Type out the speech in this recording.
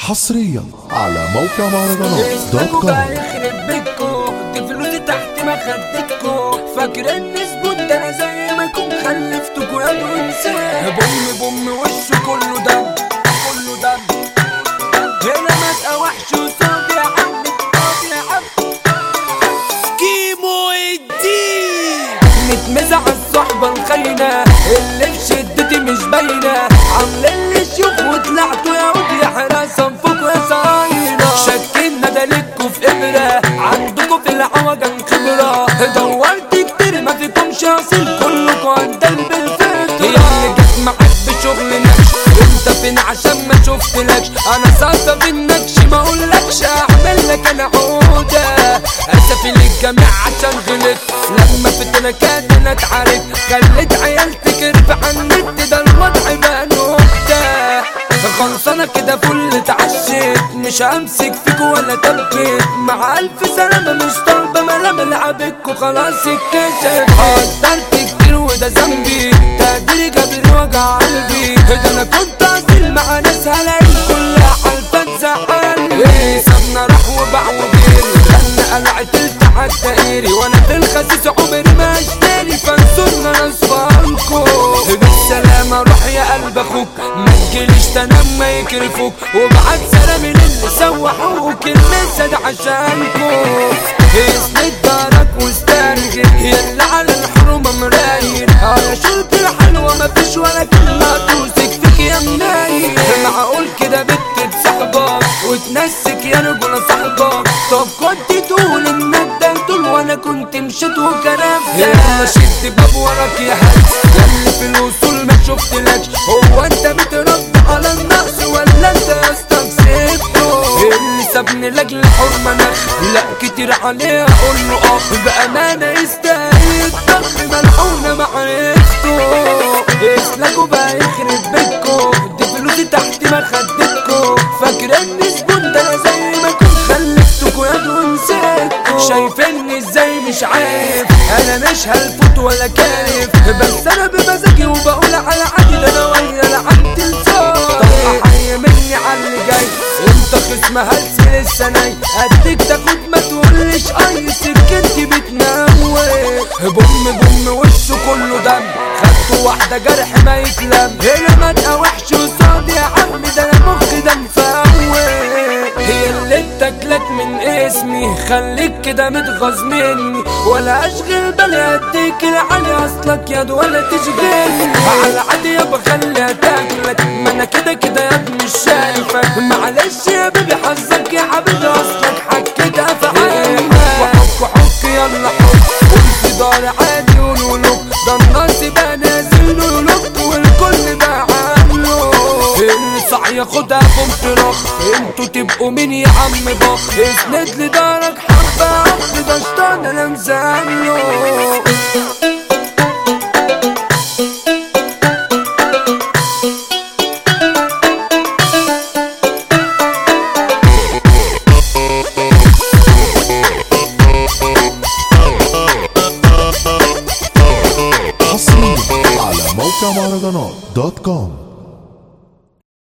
حصريا على موقع مهرجانات دوت اسمكوا كوم بقى يخرب بيتكو دي فلوسي تحت مخدتكو فاكرين زبون ده انا زي ما اكون خلفتكوا يا انسان بوم بوم وشه كله دم كله دم هنا ما تقوحش وصاد يا عم صاد يا عم كيمو الدين متمزع الصحبة الخاينة اللي في شدتي مش باينة عاملين لي شيوخ وطلعتوا يا ود يا حراسة انفكوا يا صاينة شاكين ندالكوا في إبرة عندكوا في العوجن خبرة دورت كتير ما فيكمش أصيل كلكوا عندن بالفطرة هي اللي جت معاك بشغل نكش انت فين عشان ما شفتلكش انا صاصة في النكش ما اقولكش اعمل لك انا عودة اسفي للجميع عشان غلط لما في تنكات انا اتعارك خليت عيال تكرف عن النت ده الوضع بقى نكتة خلصانة كده فل اتعشيت مش همسك فيك ولا تبكيت مع الف سلامة مش طالبة ملام العبك وخلاص اتكشف قدرت كتير وده ذنبي تقديري جابر وجع قلبي ده انا كنت اصيل مع ناس هلاقي كلها حالفة تزعلني ايه سابنا راح وباع وغيري خلنا قلعت التعدائري وانا في الخسيس عمري ما اشتري فانصرنا نصفانكو بالسلامة روح يا قلب اخوك ما تجيليش تنام ما يكرفوك وبعد سلامي للي سوحوك المسد عشانكو اسند دارك واسترجل يلا على الحرمة مرايل على شرب الحلوة مفيش ولا كلمة توسك فيك يا منايل معقول كده بنت تصاحبك وتنسك يا رجل صاحبك طب كنت تقول انك ده طول وانا كنت مشيت وكرفت يلا شد باب وراك يا هلس ياللي في الوصول ما شفتلكش هو انت بترد على النقص ولا انت يا اسطى كسبته اللي سابني لاجل الحرمة نخ لا كتير عليه اقول له اه بامانه يستاهل الضغط ملعونه معرفته اسلكوا بقى يخرب بيتكو دي فلوسي تحت مخدتكو فاكرني زبون ده انا زي ما كنت خلفتكوا يا ونسيتكو شايفيني ازاي مش عارف انا مش هلفوت ولا كارف بس انا بمزاجي وبقول على عادي ده انا ويا لعبت الصوت طب احيي مني على اللي جاي انت خصم هلس لسه ناي اديك تاخد ما تقولش اي سكنتي بتنوي بوم بوم وشه كله دم خدت واحدة جرح ما يتلم هي ما تقاوحش وصاد يا عم ده انا مخي ده مفوي هي اللي اتاكلت من اسمي خليك كده متغاظ مني ولا اشغل بالي اديك العلي اصلك ياد ولا تشغلني على عادي يابا خليها تاكلك ما انا كده كده يا ابني مش شايفك معلش يا بيبي حظك يا حبيبي اصلك حكيتها في عينك وحك وحك يلا حك قلت دار عادي ولولوك ده الناس بقى نازل لولوك والكل بقى عامله اللي صح ياخدها بوم رخ انتوا تبقوا مين يا عم بخ اسند لدارك حبة عقد ده شطان انا مزامله حصريا على موقع مهرجانات دوت كوم